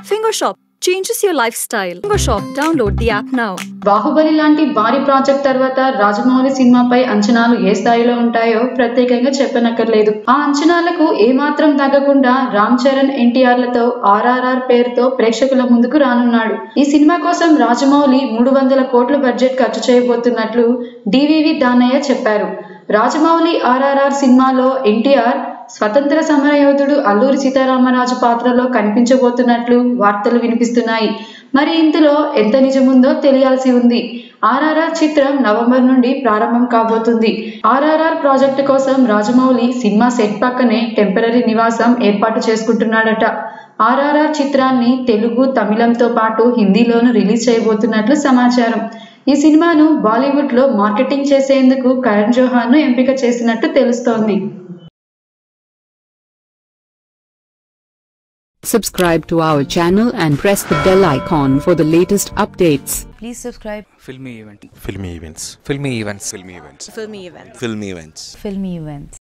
Fingershop changes your lifestyle. Fingershop, download the app now. Baahubali లాంటి భారీ project తర్వాత రాజమౌళి సినిమాపై అంచనాలు ఏ స్థాయిలో ఉంటాయో ప్రత్యేకంగా చెప్పనక్కర్లేదు ఆ అంచనాలకు ఏమాత్రం తగ్గకుండా రామ్ చరణ్ ఎన్టీఆర్ లతో ఆర్ఆర్ఆర్ పేరుతో ప్రేక్షకుల ముందుకు రానున్నాడు ఈ సినిమా కోసం రాజమౌళి మూడు వందల కోట్ల బడ్జెట్ ఖర్చు చేయబోతున్నట్లు డివివి దానయ్య చెప్పారు రాజమౌళి ఆర్ఆర్ఆర్ సినిమాలో ఎన్టీఆర్ స్వతంత్ర సమరయోధుడు అల్లూరి సీతారామరాజు పాత్రలో కనిపించబోతున్నట్లు వార్తలు వినిపిస్తున్నాయి మరి ఇందులో ఎంత నిజముందో తెలియాల్సి ఉంది ఆర్ఆర్ఆర్ చిత్రం నవంబర్ నుండి ప్రారంభం కాబోతుంది ఆర్ఆర్ఆర్ ప్రాజెక్టు కోసం రాజమౌళి సినిమా సెట్ పక్కనే టెంపరీ నివాసం ఏర్పాటు చేసుకుంటున్నాడట ఆర్ఆర్ఆర్ చిత్రాన్ని తెలుగు తమిళంతో పాటు హిందీలోనూ రిలీజ్ చేయబోతున్నట్లు సమాచారం ఈ సినిమాను బాలీవుడ్ లో మార్కెటింగ్ చేసేందుకు కరణ్ జోహార్ ను ఎంపిక చేసినట్టు తెలుస్తోంది Subscribe to our channel and press the bell icon for the latest updates. Please subscribe filmy event filmy events filmy events filmy events filmy events. filmy events Filmy Events.